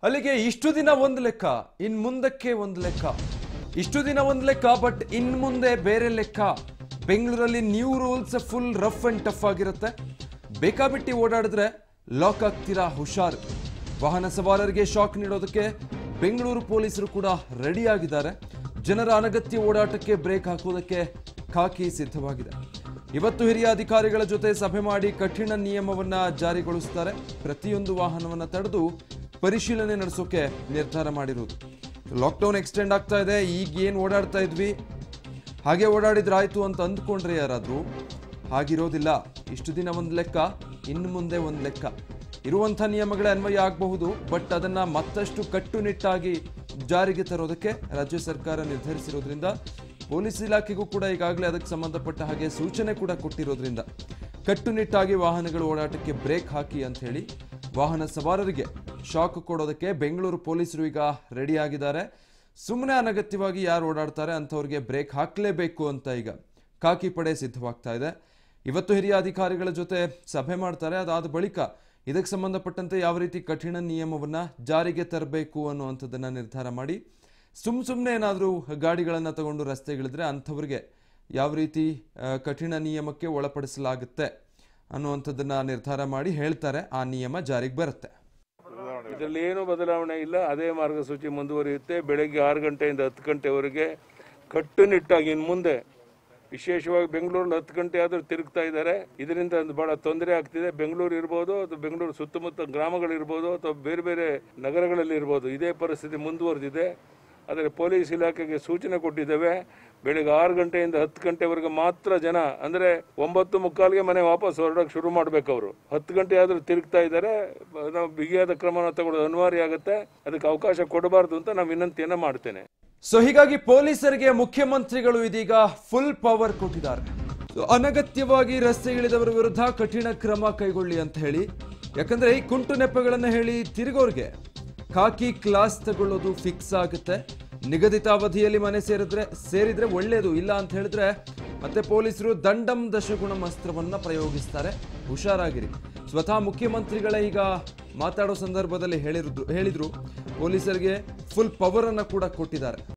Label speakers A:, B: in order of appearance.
A: ಅಲ್ಲಿಗೆ ಇಷ್ಟು ದಿನ ಒಂದು ಲೆಕ್ಕ ಇನ್ ಮುಂದಕ್ಕೆ ಒಂದು ಲೆಕ್ಕ ಇಷ್ಟು ದಿನ ಒಂದು ಲೆಕ್ಕ ಬಟ್ ಇನ್ ಮುಂದೆ ಬೇರೆ ಲೆಕ್ಕ ಬೆಂಗಳೂರಲ್ಲಿ new rules full rough and tough ಆಗಿರುತ್ತೆ ಬೇಕಾಬಿಟ್ಟಿ ಓಡಾಡಿದ್ರೆ ಲಾಕ್ ಆಗ್ತೀರಾ ಹುಷಾರ್ ವಾಹನ ಸವಾರರಿಗೆ ಶಾಕ್ ನೀಡೋದಕ್ಕೆ ಬೆಂಗಳೂರು ಪೊಲೀಸರು ಕೂಡ ರೆಡಿ ಆಗಿದ್ದಾರೆ ಜನರ ಅನಗತ್ಯ ಓಡಾಟಕ್ಕೆ ಬ್ರೇಕ್ ಹಾಕೋದಕ್ಕೆ ಖಾಕಿ ಸಿದ್ಧವಾಗಿದೆ ಇವತ್ತು ಹಿರಿಯ ಅಧಿಕಾರಿಗಳ ಜೊತೆ ಸಭೆ ಮಾಡಿ ಕಠಿಣ ನಿಯಮವನ್ನ ಜಾರಿಗೊಳಿಸುತ್ತಾರೆ ಪ್ರತಿಯೊಂದು ವಾಹನವನ್ನ ತಡೆದು ಪರಿಶೀಲನೆ ನಡೆಸೋಕೆ ನಿರ್ಧಾರ ಮಾಡಿರುವುದು ಲಾಕ್ಡೌನ್ ಎಕ್ಸ್ಟೆಂಡ್ ಆಗ್ತಾ ಇದೆ ಈಗ ಏನು ಓಡಾಡ್ತಾ ಇದ್ವಿ ಹಾಗೆ ಓಡಾಡಿದ್ರಾಯ್ತು ಅಂತ ಅಂದ್ಕೊಂಡ್ರೆ ಯಾರಾದ್ರೂ ಹಾಗಿರೋದಿಲ್ಲ ಇಷ್ಟು ದಿನ ಒಂದು ಲೆಕ್ಕ ಇನ್ನು ಮುಂದೆ ಒಂದು ಲೆಕ್ಕ ಇರುವಂಥ ನಿಯಮಗಳೇ ಅನ್ವಯ ಆಗಬಹುದು ಬಟ್ ಅದನ್ನ ಮತ್ತಷ್ಟು ಕಟ್ಟುನಿಟ್ಟಾಗಿ ಜಾರಿಗೆ ತರೋದಕ್ಕೆ ರಾಜ್ಯ ಸರ್ಕಾರ ನಿರ್ಧರಿಸಿರೋದ್ರಿಂದ ಪೊಲೀಸ್ ಇಲಾಖೆಗೂ ಕೂಡ ಈಗಾಗಲೇ ಅದಕ್ಕೆ ಸಂಬಂಧಪಟ್ಟ ಹಾಗೆ ಸೂಚನೆ ಕೂಡ ಕೊಟ್ಟಿರೋದ್ರಿಂದ ಕಟ್ಟುನಿಟ್ಟಾಗಿ ವಾಹನಗಳು ಓಡಾಟಕ್ಕೆ ಬ್ರೇಕ್ ಹಾಕಿ ಅಂತ ಹೇಳಿ ವಾಹನ ಸವಾರರಿಗೆ ಶಾಕ್ ಕೊಡೋದಕ್ಕೆ ಬೆಂಗಳೂರು ಪೊಲೀಸರು ಈಗ ರೆಡಿ ಆಗಿದ್ದಾರೆ ಸುಮ್ಮನೆ ಅನಗತ್ಯವಾಗಿ ಯಾರು ಓಡಾಡ್ತಾರೆ ಅಂಥವ್ರಿಗೆ ಬ್ರೇಕ್ ಹಾಕಲೇಬೇಕು ಅಂತ ಈಗ ಕಾಕಿ ಪಡೆ ಸಿದ್ಧವಾಗ್ತಾ ಇದೆ ಇವತ್ತು ಹಿರಿಯ ಅಧಿಕಾರಿಗಳ ಜೊತೆ ಸಭೆ ಮಾಡ್ತಾರೆ ಅದಾದ ಬಳಿಕ ಇದಕ್ಕೆ ಸಂಬಂಧಪಟ್ಟಂತೆ ಯಾವ ರೀತಿ ಕಠಿಣ ನಿಯಮವನ್ನ ಜಾರಿಗೆ ತರಬೇಕು ಅನ್ನುವಂಥದ್ದನ್ನ ನಿರ್ಧಾರ ಮಾಡಿ ಸುಮ್ ಸುಮ್ಮನೆ ಏನಾದರೂ ಗಾಡಿಗಳನ್ನು ತಗೊಂಡು ರಸ್ತೆಗಳಿದ್ರೆ ಅಂಥವ್ರಿಗೆ ಯಾವ ರೀತಿ ಆ, ಕಠಿಣ ನಿಯಮಕ್ಕೆ ಒಳಪಡಿಸಲಾಗುತ್ತೆ ಅನ್ನುವಂಥದ್ದನ್ನ ನಿರ್ಧಾರ ಮಾಡಿ ಹೇಳ್ತಾರೆ ಆ ನಿಯಮ ಜಾರಿಗೆ ಬರುತ್ತೆ
B: ಇದರಲ್ಲಿ ಏನು ಬದಲಾವಣೆ ಇಲ್ಲ ಅದೇ ಮಾರ್ಗಸೂಚಿ ಮುಂದುವರಿಯುತ್ತೆ ಬೆಳಗ್ಗೆ ಆರು ಗಂಟೆಯಿಂದ ಹತ್ತು ಗಂಟೆವರೆಗೆ ಕಟ್ಟುನಿಟ್ಟಾಗಿ ಇನ್ನು ಮುಂದೆ ವಿಶೇಷವಾಗಿ ಬೆಂಗಳೂರಲ್ಲಿ ಹತ್ತು ಗಂಟೆ ಆದರೂ ತಿರುಗ್ತಾ ಇದ್ದಾರೆ ಇದರಿಂದ ಒಂದು ಬಹಳ ತೊಂದರೆ ಆಗ್ತಿದೆ ಬೆಂಗಳೂರು ಇರ್ಬೋದು ಅಥವಾ ಬೆಂಗಳೂರು ಸುತ್ತಮುತ್ತ ಗ್ರಾಮಗಳಿರ್ಬೋದು ಅಥವಾ ಬೇರೆ ಬೇರೆ ನಗರಗಳಲ್ಲಿ ಇರ್ಬೋದು ಇದೇ ಪರಿಸ್ಥಿತಿ ಮುಂದುವರೆದಿದೆ ಆದರೆ ಪೊಲೀಸ್ ಇಲಾಖೆಗೆ ಸೂಚನೆ ಕೊಟ್ಟಿದ್ದೇವೆ ಬೆಳಿಗ್ಗೆ ಆರು ಗಂಟೆಯಿಂದ ಹತ್ತು ಗಂಟೆವರೆಗೆ ಮಾತ್ರ ಜನ ಅಂದರೆ ಒಂಬತ್ತು ಮುಕ್ಕಾಲ್ಗೆ ಮನೆ ವಾಪಸ್ ಹೊರಡೋಕೆ ಶುರು ಮಾಡಬೇಕು ಅವರು ಹತ್ತು ಗಂಟೆ ಆದರೂ ತಿರುಗ್ತಾ ಇದ್ದಾರೆ ನಾವು ಬಿಗಿಯಾದ ಕ್ರಮನ ತಗೊಳ್ಳೋದು ಅನಿವಾರ್ಯ ಆಗುತ್ತೆ ಅದಕ್ಕೆ ಅವಕಾಶ ಕೊಡಬಾರ್ದು ಅಂತ ನಾವು ವಿನಂತಿಯನ್ನು ಮಾಡ್ತೇನೆ
A: ಸೊ ಹೀಗಾಗಿ ಪೊಲೀಸರಿಗೆ ಮುಖ್ಯಮಂತ್ರಿಗಳು ಇದೀಗ ಫುಲ್ ಪವರ್ ಕೊಟ್ಟಿದ್ದಾರೆ So, ಅನಗತ್ಯವಾಗಿ ರಸ್ತೆಗಿಳಿದವರ ವಿರುದ್ಧ ಕಠಿಣ ಕ್ರಮ ಕೈಗೊಳ್ಳಿ ಅಂತ ಹೇಳಿ ಯಾಕಂದ್ರೆ ಈ ಕುಂಟು ನೆಪಗಳನ್ನ ಹೇಳಿ ತಿರುಗೋರ್ಗೆ ಖಾಕಿ ಕ್ಲಾಸ್ ತಗೊಳ್ಳೋದು ಫಿಕ್ಸ್ ಆಗುತ್ತೆ ನಿಗದಿತ ಅವಧಿಯಲ್ಲಿ ಮನೆ ಸೇರಿದ್ರೆ ಸೇರಿದ್ರೆ ಒಳ್ಳೇದು ಇಲ್ಲ ಅಂತ ಹೇಳಿದ್ರೆ ಮತ್ತೆ ಪೊಲೀಸರು ದಂಡಂ ದಶಗುಣಂ ಅಸ್ತ್ರವನ್ನ ಪ್ರಯೋಗಿಸ್ತಾರೆ ಹುಷಾರಾಗಿರಿ ಸ್ವತಃ ಮುಖ್ಯಮಂತ್ರಿಗಳೇ ಈಗ ಮಾತಾಡೋ ಸಂದರ್ಭದಲ್ಲಿ ಹೇಳಿದ್ರು ಹೇಳಿದ್ರು ಪೊಲೀಸರಿಗೆ ಫುಲ್ ಪವರ್ ಅನ್ನ ಕೂಡ ಕೊಟ್ಟಿದ್ದಾರೆ